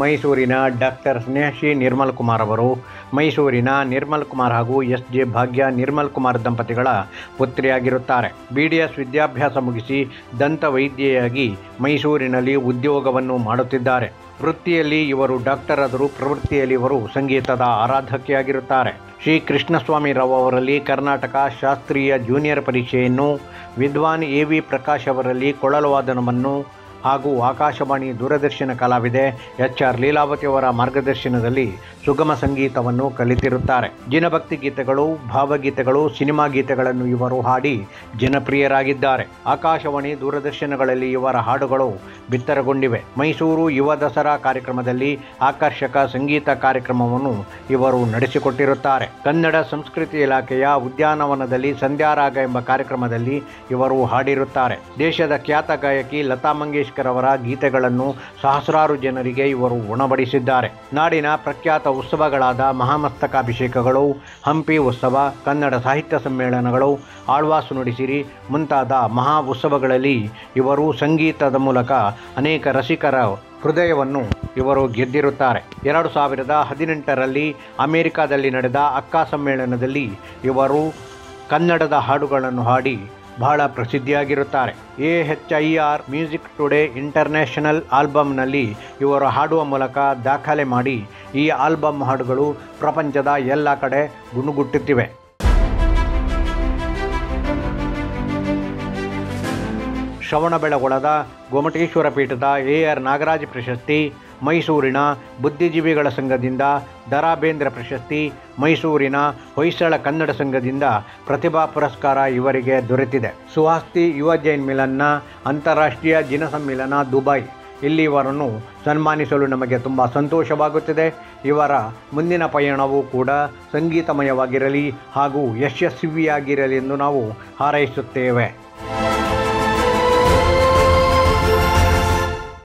ಮೈಸೂರಿನ ಡಾಕ್ಟರ್ ಸ್ನೇಹಶಿ ನಿರ್ಮಲ್ ಕುಮಾರ್ ಅವರು ಮೈಸೂರಿನ ನಿರ್ಮಲ್ ಕುಮಾರ್ ಹಾಗೂ ಎಸ್ ಜೆ ಭಾಗ್ಯ ನಿರ್ಮಲ್ ಕುಮಾರ್ ದಂಪತಿಗಳ ಪುತ್ರಿಯಾಗಿರುತ್ತಾರೆ ಬಿ ಡಿ ಎಸ್ ವಿದ್ಯಾಭ್ಯಾಸ ಮುಗಿಸಿ ದಂತ ವೈದ್ಯೆಯಾಗಿ ಮೈಸೂರಿನಲ್ಲಿ ಉದ್ಯೋಗವನ್ನು ಮಾಡುತ್ತಿದ್ದಾರೆ ವೃತ್ತಿಯಲ್ಲಿ ಇವರು ಡಾಕ್ಟರ್ ಆದರೂ ಪ್ರವೃತ್ತಿಯಲ್ಲಿ ಇವರು ಸಂಗೀತದ ಆರಾಧಕಿಯಾಗಿರುತ್ತಾರೆ ಶ್ರೀ ಕೃಷ್ಣಸ್ವಾಮಿ ರಾವ್ ಅವರಲ್ಲಿ ಕರ್ನಾಟಕ ಶಾಸ್ತ್ರೀಯ ಜೂನಿಯರ್ ಪರೀಕ್ಷೆಯನ್ನು ವಿದ್ವಾನ್ ಎ ವಿ ಪ್ರಕಾಶ್ ಅವರಲ್ಲಿ ಕೊಳಲು ವಾದನವನ್ನು ಹಾಗೂ ಆಕಾಶವಾಣಿ ದೂರದರ್ಶನ ಕಲಾವಿದೆ ಎಚ್ ಆರ್ ಲೀಲಾವತಿ ಅವರ ಮಾರ್ಗದರ್ಶನದಲ್ಲಿ ಸುಗಮ ಸಂಗೀತವನ್ನು ಕಲಿತಿರುತ್ತಾರೆ ಜಿನಭಕ್ತಿ ಗೀತೆಗಳು ಭಾವಗೀತೆಗಳು ಸಿನಿಮಾ ಗೀತೆಗಳನ್ನು ಇವರು ಹಾಡಿ ಜನಪ್ರಿಯರಾಗಿದ್ದಾರೆ ಆಕಾಶವಾಣಿ ದೂರದರ್ಶನಗಳಲ್ಲಿ ಇವರ ಹಾಡುಗಳು ಬಿತ್ತರಗೊಂಡಿವೆ ಮೈಸೂರು ಯುವ ದಸರಾ ಕಾರ್ಯಕ್ರಮದಲ್ಲಿ ಆಕರ್ಷಕ ಸಂಗೀತ ಕಾರ್ಯಕ್ರಮವನ್ನು ಇವರು ನಡೆಸಿಕೊಟ್ಟಿರುತ್ತಾರೆ ಕನ್ನಡ ಸಂಸ್ಕೃತಿ ಇಲಾಖೆಯ ಉದ್ಯಾನವನದಲ್ಲಿ ಸಂಧ್ಯಾರಾಗ ಎಂಬ ಕಾರ್ಯಕ್ರಮದಲ್ಲಿ ಇವರು ಹಾಡಿರುತ್ತಾರೆ ದೇಶದ ಖ್ಯಾತ ಗಾಯಕಿ ಲತಾ ಮಂಗೇಶ್ಕರ್ ಅವರ ಗೀತೆಗಳನ್ನು ಸಹಸ್ರಾರು ಜನರಿಗೆ ಇವರು ಉಣಬಡಿಸಿದ್ದಾರೆ ನಾಡಿನ ಪ್ರಖ್ಯಾತ ಉತ್ಸವಗಳಾದ ಮಹಾಮಸ್ತಕಾಭಿಷೇಕಗಳು ಹಂಪಿ ಉತ್ಸವ ಕನ್ನಡ ಸಾಹಿತ್ಯ ಸಮ್ಮೇಳನಗಳು ಆಳ್ವಾಸು ನುಡಿಸಿರಿ ಮುಂತಾದ ಮಹಾ ಉತ್ಸವಗಳಲ್ಲಿ ಇವರು ಸಂಗೀತದ ಮೂಲಕ ಅನೇಕ ರಸಿಕರ ಹೃದಯವನ್ನು ಇವರು ಗೆದ್ದಿರುತ್ತಾರೆ ಎರಡು ಸಾವಿರದ ಹದಿನೆಂಟರಲ್ಲಿ ಅಮೆರಿಕಾದಲ್ಲಿ ನಡೆದ ಅಕ್ಕಾ ಸಮ್ಮೇಳನದಲ್ಲಿ ಇವರು ಕನ್ನಡದ ಹಾಡುಗಳನ್ನು ಹಾಡಿ ಬಹಳ ಪ್ರಸಿದ್ಧಿಯಾಗಿರುತ್ತಾರೆ A H I R music today international ಆಲ್ಬಮ್ನಲ್ಲಿ ಇವರು ಹಾಡುವ ಮೂಲಕ ದಾಖಲೆ ಮಾಡಿ ಈ ಆಲ್ಬಮ್ ಹಾಡುಗಳು ಪ್ರಪಂಚದ ಎಲ್ಲ ಕಡೆ ಗುಣಗುಟ್ಟುತ್ತಿವೆ ಶ್ರವಣಬೆಳಗೊಳದ ಗೊಮಟೇಶ್ವರ ಪೀಠದ ಎ ಆರ್ ನಾಗರಾಜ ಪ್ರಶಸ್ತಿ ಮೈಸೂರಿನ ಬುದ್ಧಿಜೀವಿಗಳ ಸಂಘದಿಂದ ದರಾ ಬೇಂದ್ರ ಪ್ರಶಸ್ತಿ ಮೈಸೂರಿನ ಹೊಯ್ಸಳ ಕನ್ನಡ ಸಂಘದಿಂದ ಪ್ರತಿಭಾ ಪುರಸ್ಕಾರ ಇವರಿಗೆ ದೊರೆತಿದೆ ಸುಹಾಸ್ತಿ ಯುವ ಜೈನ್ ಮಿಲನ್ನ ಅಂತಾರಾಷ್ಟ್ರೀಯ ಜಿನ ಸಮ್ಮಿಲನ ದುಬೈ ಇಲ್ಲಿ ಇವರನ್ನು ಸನ್ಮಾನಿಸಲು ನಮಗೆ ತುಂಬ ಸಂತೋಷವಾಗುತ್ತಿದೆ ಇವರ ಮುಂದಿನ ಪಯಣವೂ ಕೂಡ ಸಂಗೀತಮಯವಾಗಿರಲಿ ಹಾಗೂ ಯಶಸ್ವಿಯಾಗಿರಲಿ ಎಂದು ನಾವು ಹಾರೈಸುತ್ತೇವೆ